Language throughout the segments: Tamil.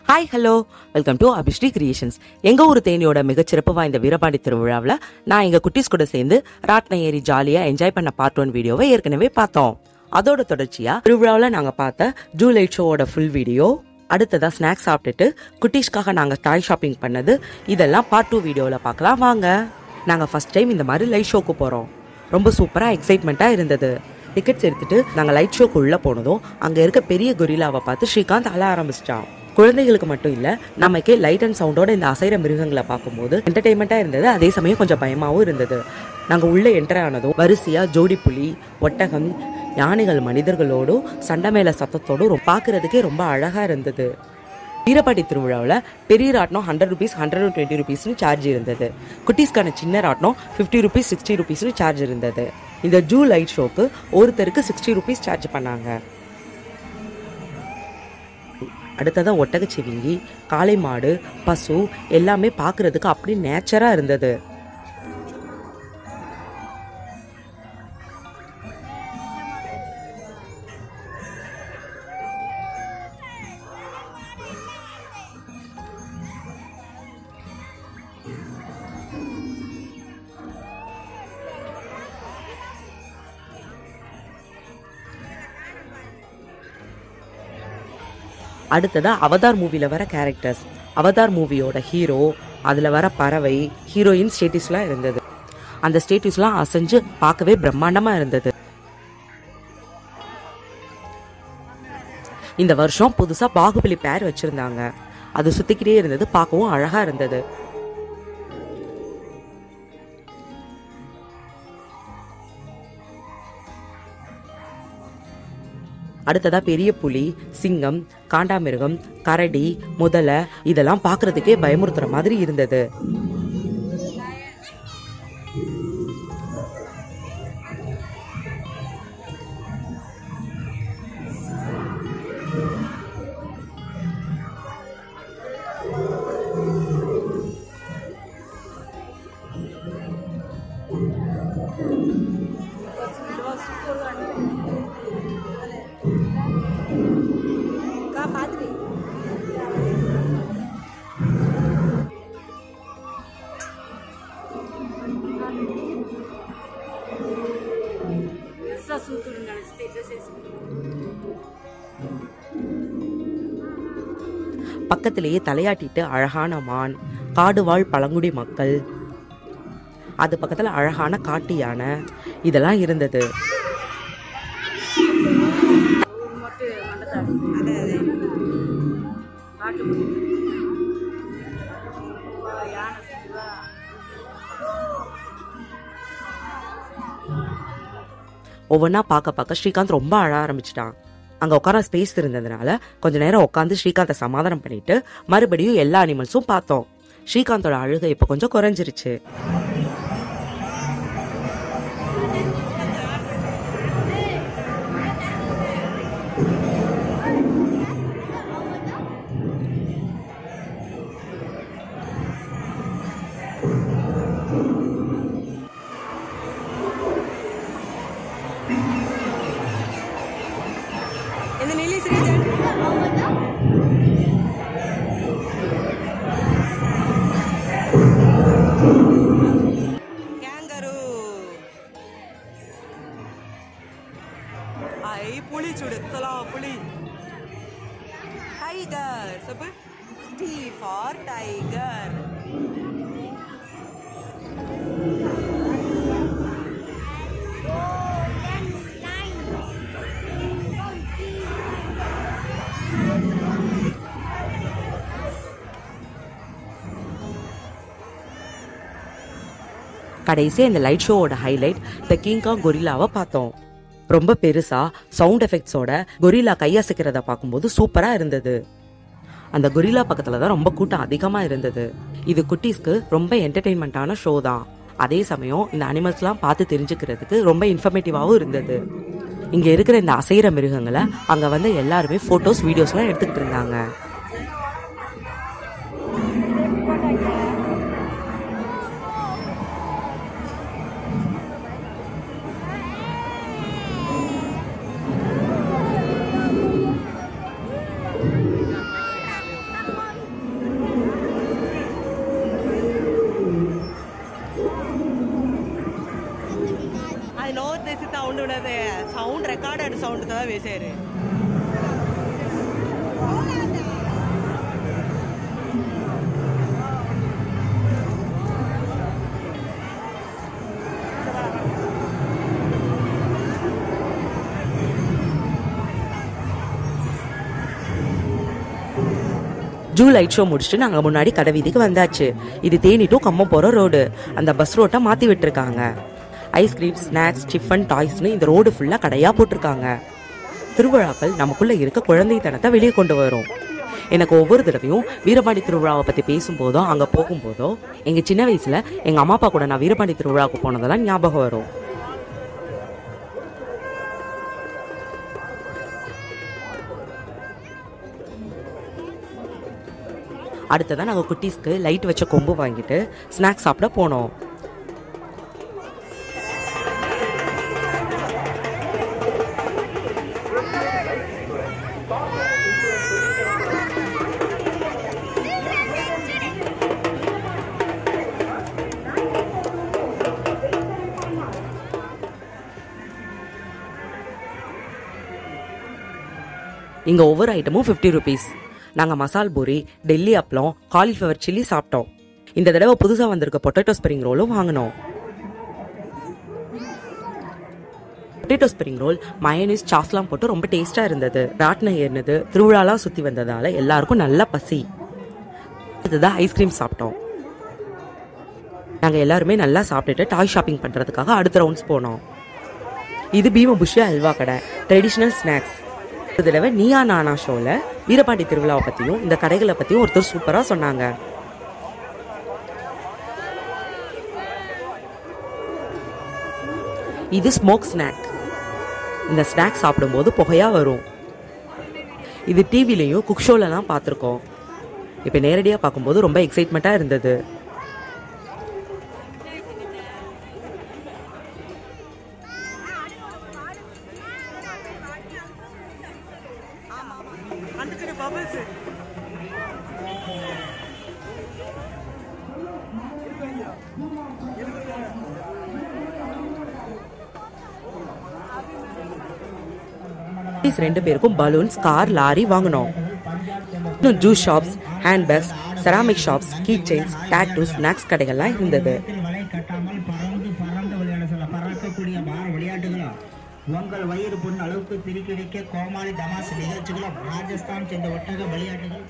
Hi hello welcome to Abhisri creations எங்க ஊர் தேனியோட மிகச்சிறப்பு வாய்ந்த வீரபாண்டி திருவிழாவில் நான் எங்க குட்டீஸ் கூட சேர்ந்து ராட்னம் ஏறி ஜாலியா என்ஜாய் பண்ண பார்ட் ஒன் வீடியோவை ஏற்கனவே பார்த்தோம் அதோட தொடர்ச்சியா திருவிழாவில் நாங்க பார்த்த ஜூலைட் ஷோவோட ஃபுல் வீடியோ அடுத்ததா ஸ்நாக்ஸ் சாப்பிட்டுட்டு குட்டீஸ்க்காக நாங்க டாய் ஷாப்பிங் பண்ணது இதெல்லாம் பார்ட் டூ வீடியோவில் பார்க்கலாம் வாங்க நாங்க ஃபர்ஸ்ட் டைம் இந்த மாதிரி லைட் ஷோக்கு போறோம் ரொம்ப சூப்பரா எக்ஸைட்மெண்ட்டா இருந்தது டிக்கெட்ஸ் எடுத்துட்டு நாங்க லைட் ஷோக்கு உள்ள போனதும் அங்க இருக்க பெரிய கொரில்லாவை பார்த்து ஸ்ரீகாந்த் அழ ஆரம்பிச்சிட்டான் குழந்தைகளுக்கு மட்டும் இல்ல நமக்கே லைட் அண்ட் சவுண்டோட இந்த அசைற மிருகங்களை பார்க்கும்போது என்டர்டைன்மெண்ட்டா இருந்தது அதே சமயம் கொஞ்சம் பயமாவும் இருந்தது நாங்க உள்ள என்டர் ஆனதும் வரிசையா ஜோடி புலி ஒட்டகம் யானைகள் மனிதர்களோடும் சண்டை மேல சத்தத்தோடும் ரொ- பார்க்கறதுக்கே ரொம்ப அழகா இருந்தது வீரபாட்டி திருவிழாவில் பெரிய ராட்டினம் hundred rupees hundred and twenty ருபீஸ்னு சார்ஜ் இருந்தது குட்டீஸ்க்கான சின்ன ராட்டினம் ஃபிஃப்டி ருபீஸ் சிக்ஸ்டி ருபீஸ்னு சார்ஜ் இருந்தது இந்த ஜூ லைட் ஷோக்கு ஒருத்தருக்கு சிக்ஸ்டி ருபீஸ் சார்ஜ் பண்ணாங்க அடுத்ததா ஒட்டகச்சிவிங்கி காளை மாடு பசு எல்லாமே பார்க்கிறதுக்கு அப்படி நேச்சரா இருந்தது அடுத்ததா அவதார் மூவில வர கேரக்டர்ஸ் அவதார் மூவியோட ஹீரோ அதுல வர பறவை ஹீரோயின் ஸ்டேட்டஸ்லாம் இருந்தது அந்த ஸ்டேட்டஸ்லாம் அசைஞ்சு பார்க்கவே பிரம்மாண்டமா இருந்தது இந்த வருஷம் புதுசா பாகுபலி பேர் வச்சிருந்தாங்க அது சுத்திக்கிட்டே இருந்தது பார்க்கவும் அழகா இருந்தது அடுத்ததா பெரிய புலி சிங்கம் காண்டாமிருகம் கரடி முதலை இதெல்லாம் பார்க்கிறதுக்கே பயமுறுத்துற மாதிரி இருந்தது பக்கத்திலேயே தலையாட்டிட்டு அழகான மான் காடு வாழ் பழங்குடி மக்கள் அது பக்கத்துல அழகான காட்டு யானை இதெல்லாம் இருந்தது ஒவ்வொன்றா பார்க்க பார்க்க ஸ்ரீகாந்த் ரொம்ப அழ ஆரம்பிச்சிட்டான் அங்க உட்கார ஸ்பேஸ் இருந்ததுனால கொஞ்ச நேரம் உட்காந்து ஸ்ரீகாந்தை சமாதானம் பண்ணிட்டு மறுபடியும் எல்லா அனிமல்ஸும் பார்த்தோம் ஸ்ரீகாந்தோட அழுகை இப்ப கொஞ்சம் குறைஞ்சிருச்சு ஐ புலி சுடுத்தலா புலி டைகர் சப்பு டி ஃபார் டைகர் கடைசியா இந்த லைட் ஷோவோட ஹைலைட் த கிங்கா கொரில்லாவை பார்த்தோம் ரொம்ப பெருசா சவுண்ட் எஃபெக்ட்ஸோட கொரில்லா கையசைக்கிறத பார்க்கும்போது சூப்பரா இருந்தது அந்த கொரில்லா பக்கத்துல தான் ரொம்ப கூட்டம் அதிகமா இருந்தது இது குட்டீஸ்க்கு ரொம்ப என்டர்டெயின்மெண்ட்டான ஷோ தான் அதே சமயம் இந்த அனிமல்ஸ்லாம் பார்த்து தெரிஞ்சுக்கிறதுக்கு ரொம்ப இன்ஃபர்மேட்டிவாகவும் இருந்தது இங்க இருக்கிற இந்த அசைற மிருகங்களை அங்க வந்து எல்லாருமே போட்டோஸ் வீடியோஸ்லாம் எடுத்துக்கிட்டு இருந்தாங்க சவுண்டு தான் வேசாரு ஜூ லைட் ஷோ முடிச்சுட்டு நாங்கள் முன்னாடி கடை வீதிக்கு வந்தாச்சு இது தேனி டு கம்மம் போகிற ரோடு அந்த பஸ் ரோட்டை மாற்றி விட்டுருக்காங்க ஐஸ்கிரீம் ஸ்நாக்ஸ் டிஃபன் டாய்ஸ்னு இந்த ரோடு ஃபுல்லாக கடையாக போட்டிருக்காங்க திருவிழாக்கள் நமக்குள்ளே இருக்க குழந்தைத்தனத்தை வெளியே கொண்டு வரும் எனக்கு ஒவ்வொரு தடவையும் வீரபாண்டி திருவிழாவை பற்றி பேசும்போதோ அங்கே போகும்போதோ எங்கள் சின்ன வயசில் எங்கள் அம்மா அப்பா கூட நான் வீரபாண்டி திருவிழாவுக்கு போனதெல்லாம் ஞாபகம் வரும் அடுத்ததான் நாங்கள் குட்டீஸ்க்கு லைட் வச்ச கொம்பு வாங்கிட்டு ஸ்நாக்ஸ் சாப்பிட போனோம் இங்கே ஒவ்வொரு ஐட்டமும் ஃபிஃப்டி ருபீஸ் நாங்கள் மசால் பூரி டெல்லி அப்பளம் காலிஃப்ளவர் சில்லி சாப்பிட்டோம் இந்த தடவை புதுசாக வந்திருக்க பொட்டேட்டோ ஸ்ப்ரிங் ரோலும் வாங்கினோம் பொட்டேட்டோ ஸ்ப்ரிங் ரோல் மயனீஸ் சாஸ்லாம் போட்டு ரொம்ப டேஸ்ட்டாக இருந்தது ராட்டினம் ஏறினது திருவிழாலாம் சுற்றி வந்ததால எல்லாருக்கும் நல்ல பசி இதுதான் ஐஸ்கிரீம் சாப்பிட்டோம் நாங்கள் எல்லாருமே நல்லா சாப்பிட்டுட்டு டாய் ஷாப்பிங் பண்ணுறதுக்காக அடுத்த ரவுண்ட்ஸ் போனோம் இது பீமபுஷி அல்வா கடை ட்ரெடிஷ்னல் ஸ்நாக்ஸ் ஒரு தடவை நீயா நானா ஷோவில் வீரபாண்டி திருவிழாவை பற்றியும் இந்த கடைகளை பற்றியும் ஒருத்தர் சூப்பராக சொன்னாங்க இது ஸ்மோக் ஸ்நாக் இந்த ஸ்நாக் சாப்பிடும்போது புகையாக வரும் இது டிவிலையும் குக் ஷோலலாம் பார்த்துருக்கோம் இப்போ நேரடியாக பார்க்கும்போது ரொம்ப எக்ஸைட்மெண்ட்டாக இருந்தது வந்துச்சு பபிள்ஸ் குட்டீஸ் ரெண்டு பேருக்கும் பலூன்ஸ் கார் லாரி வாங்கினோம் இன்னும் juice shops handbags ceramic shops key chains tattoos snacks கடைகள்லாம் இருந்தது இடத்தில் வலை கட்டாமல் பறந்து பறந்து விளையாட சில பறக்கக்கூடிய பார விளையாட்டுகளும் உங்கள் வயிறு புண் அளவுக்கு பிரிக்கிடிக்க கோமாளி தமாஸ் நிகழ்ச்சிகளும் ராஜஸ்தான் சென்ற ஒட்டக விளையாட்டுகள்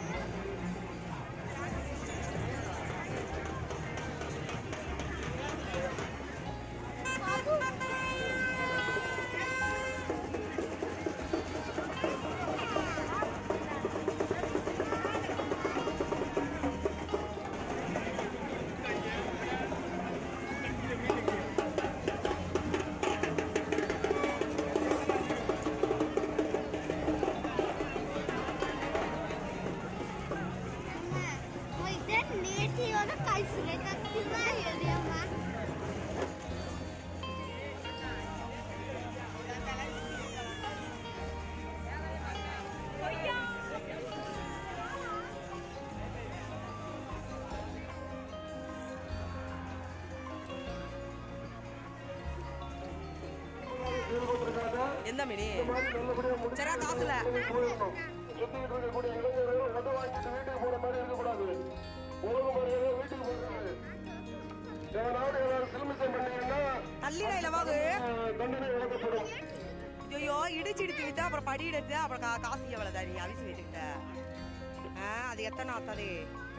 Oj, den ner till jag kan sluta tyvärr gör det va. எந்த மினி சரா காசுல தள்ளி கையில வாகு ஐயோ இடிச்சு இடிச்சு வித்தா அப்புறம் படி எடுத்து அப்புறம் கா- காசு எவ்வளவு தரி அவிச்சு வச்சுக்கிட்ட ஆ, அது எத்தனை ஆத்தாது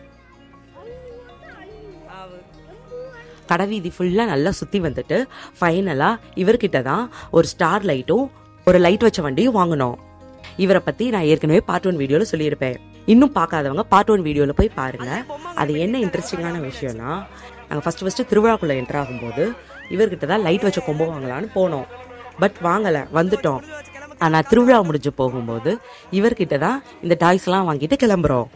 ஆவு கடைவீதி ஃபுல்லாக நல்லா சுற்றி வந்துட்டு ஃபைனலாக இவர்கிட்ட தான் ஒரு ஸ்டார் லைட்டும் ஒரு லைட் வச்ச வண்டியும் வாங்கினோம் இவரை பற்றி நான் ஏற்கனவே பார்ட் ஒன் வீடியோவில் சொல்லியிருப்பேன் இன்னும் பார்க்காதவங்க பார்ட் ஒன் வீடியோவில் போய் பாருங்க அது என்ன இன்ட்ரெஸ்டிங்கான விஷயம்னா நாங்கள் ஃபஸ்ட்டு ஃபஸ்ட்டு திருவிழாக்குள்ளே என்டர் ஆகும்போது இவர்கிட்ட தான் லைட் வச்ச கொம்பு வாங்கலான்னு போனோம் பட் வாங்கலை வந்துட்டோம் ஆனால் திருவிழா முடிஞ்சு போகும்போது இவர்கிட்ட தான் இந்த டாய்ஸ்லாம் வாங்கிட்டு கிளம்புறோம்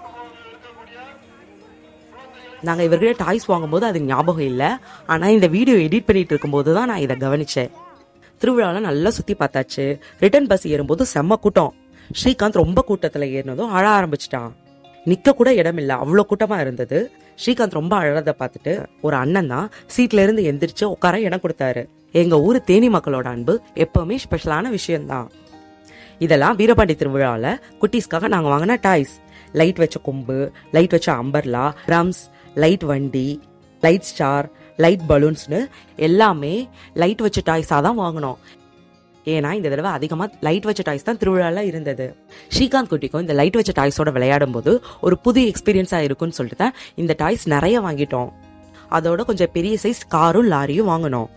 நாங்கள் இவர்கிட்ட டாய்ஸ் வாங்கும்போது அது ஞாபகம் இல்லை ஆனால் இந்த வீடியோ எடிட் பண்ணிட்டு இருக்கும்போது தான் நான் இதை கவனிச்சேன் திருவிழாவில் நல்லா சுற்றி பார்த்தாச்சு ரிட்டர்ன் பஸ் ஏறும்போது செம்ம கூட்டம் ஸ்ரீகாந்த் ரொம்ப கூட்டத்தில் ஏறினதும் அழ ஆரம்பிச்சிட்டான் நிற்க கூட இடம் இல்லை அவ்வளோ கூட்டமாக இருந்தது ஸ்ரீகாந்த் ரொம்ப அழறதை பார்த்துட்டு ஒரு அண்ணன் தான் சீட்ல இருந்து எந்திரிச்சு உட்கார இடம் கொடுத்தாரு எங்க ஊர் தேனி மக்களோட அன்பு எப்பவுமே ஸ்பெஷலான விஷயம்தான் இதெல்லாம் வீரபாண்டி திருவிழாவில் குட்டீஸ்க்காக நாங்கள் வாங்கின டாய்ஸ் லைட் வச்ச கொம்பு லைட் வச்ச அம்பர்லா ட்ரம்ஸ் லைட் வண்டி லைட் ஸ்டார் லைட் பலூன்ஸ்னு எல்லாமே லைட் வச்ச டாய்ஸாக தான் வாங்கினோம் ஏன்னா இந்த தடவை அதிகமாக லைட் வச்ச டாய்ஸ் தான் திருவிழாவில் இருந்தது ஸ்ரீகாந்த் குட்டிக்கும் இந்த லைட் வச்ச டாய்ஸோட விளையாடும் போது ஒரு புது எக்ஸ்பீரியன்ஸாக இருக்கும்னு சொல்லிட்டு தான் இந்த டாய்ஸ் நிறைய வாங்கிட்டோம் அதோட கொஞ்சம் பெரிய சைஸ் காரும் லாரியும் வாங்கினோம்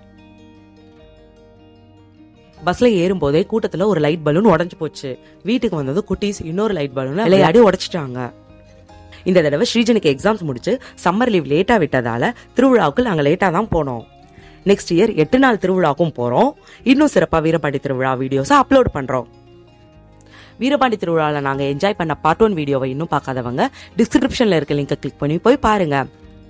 பஸ்ல ஏறும்போதே கூட்டத்துல ஒரு லைட் பலூன் உடைஞ்சு போச்சு வீட்டுக்கு வந்தது குட்டீஸ் இன்னொரு லைட் பலூன் விளையாடி உடைச்சிட்டாங்க இந்த தடவை ஸ்ரீஜனுக்கு எக்ஸாம்ஸ் முடிச்சு சம்மர் லீவ் லேட்டா விட்டதால திருவிழாவுக்கு நாங்க லேட்டா தான் போனோம் நெக்ஸ்ட் இயர் எட்டு நாள் திருவிழாவுக்கும் போறோம் இன்னும் சிறப்பா வீரபாண்டி திருவிழா வீடியோஸை அப்லோட் பண்றோம் வீரபாண்டி திருவிழாவில் நாங்கள் என்ஜாய் பண்ண பார்ட் ஒன் வீடியோவை இன்னும் பார்க்காதவங்க டிஸ்கிரிப்ஷனில் இருக்க லிங்கை கிளிக் பண்ணி போய் பாருங்க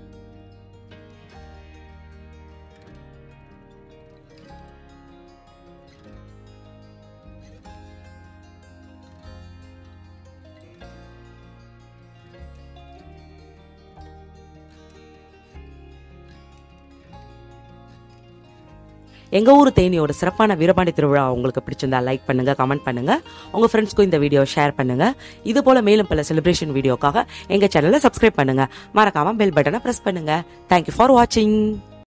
எங்க ஊர் தேனியோட சிறப்பான வீரபாண்டி திருவிழா உங்களுக்கு பிடிச்சிருந்தா லைக் பண்ணுங்க கமெண்ட் பண்ணுங்க உங்க ஃப்ரெண்ட்ஸ்க்கும் இந்த வீடியோ ஷேர் பண்ணுங்க இது போல மேலும் பல செலிப்ரேஷன் வீடியோக்காக எங்க சேனலை சப்ஸ்கிரைப் பண்ணுங்க மறக்காம பெல் பட்டனை பிரஸ் பண்ணுங்க தேங்க்யூ ஃபார் வாட்சிங்